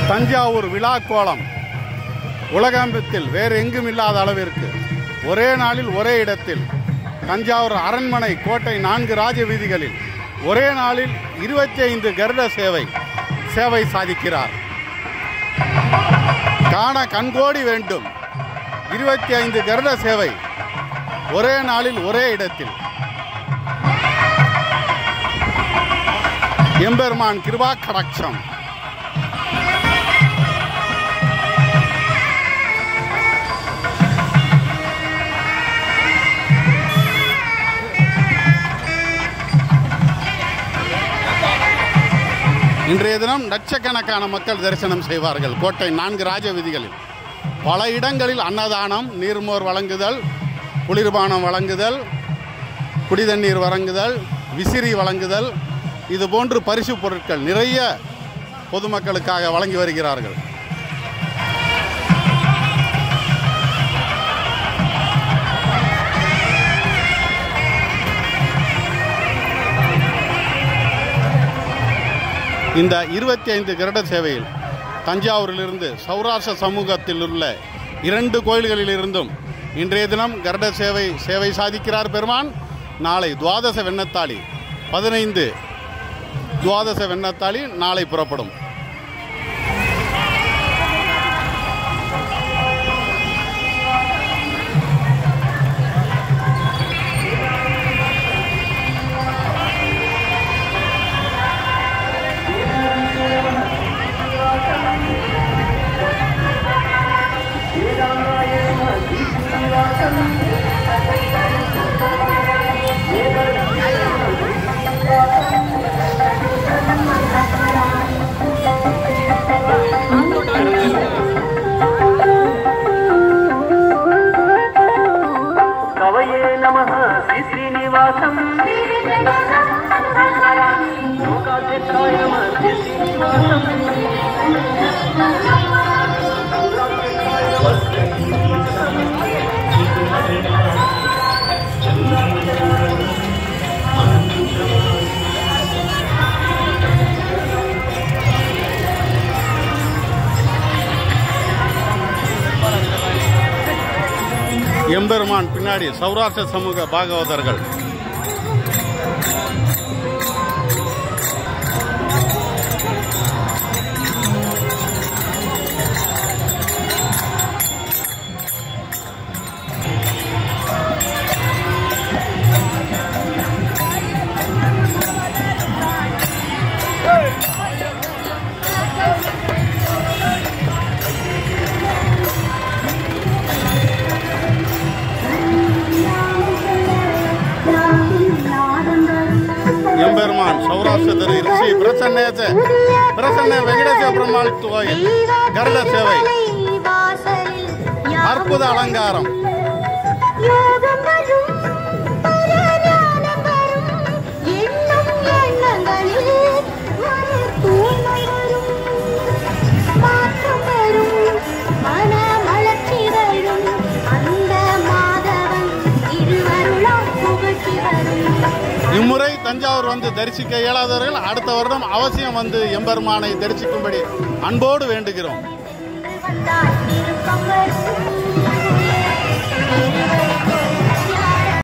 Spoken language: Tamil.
தஞ்சாவூர் விழாக்கோலம் உலகத்தில் வேறு எங்கும் இல்லாத அளவிற்கு ஒரே நாளில் ஒரே இடத்தில் தஞ்சாவூர் அரண்மனை கோட்டை நான்கு ராஜ வீதிகளில் ஒரே நாளில் இருபத்தி ஐந்து கருட சேவை சேவை சாதிக்கிறார் காண கண்கோடி வேண்டும் இருபத்தி ஐந்து கருட சேவை ஒரே நாளில் ஒரே இடத்தில் எம்பெருமான் கிருபா கடாட்சம் இன்றைய தினம் லட்சக்கணக்கான மக்கள் தரிசனம் செய்வார்கள் கோட்டை நான்கு ராஜ வீதிகளில் பல இடங்களில் அன்னதானம் நீர்மோர் வழங்குதல் குளிர்பானம் வழங்குதல் குடிதண்ணீர் வழங்குதல் விசிறி வழங்குதல் இது போன்று பரிசு பொருட்கள் நிறைய பொதுமக்களுக்காக வழங்கி வருகிறார்கள் இந்த இருபத்தி ஐந்து கருட சேவையில் தஞ்சாவூரிலிருந்து சௌராஷ்டிர சமூகத்தில் உள்ள இரண்டு கோயில்களிலிருந்தும் இன்றைய தினம் கருட சேவை சேவை சாதிக்கிறார் பெருமான் நாளை துவாதச வெண்ணத்தாளி பதினைந்து துவாதச வெண்ணத்தாளி நாளை புறப்படும் కవయే నమ శ్రీ శ్రీనివాసం లోకాధ్యక్షాయ నమ శ్రీ శ్రీనివాసం எம்பெருமான் பின்னாடி சௌராஷ்டிர சமூக பாகவதர்கள் எம்பெருமான் சௌராஷ்டிர ஸ்ரீ பிரசன்னேச பிரசன்ன வெங்கடேச பெருமாள் கோயில் கருட சேவை அற்புத அலங்காரம் இம்முறை தஞ்சாவூர் வந்து தரிசிக்க இயலாதவர்கள் அடுத்த வருடம் அவசியம் வந்து எம்பெருமானை தரிசிக்கும்படி அன்போடு வேண்டுகிறோம் வந்தால் திருப்பங்கள்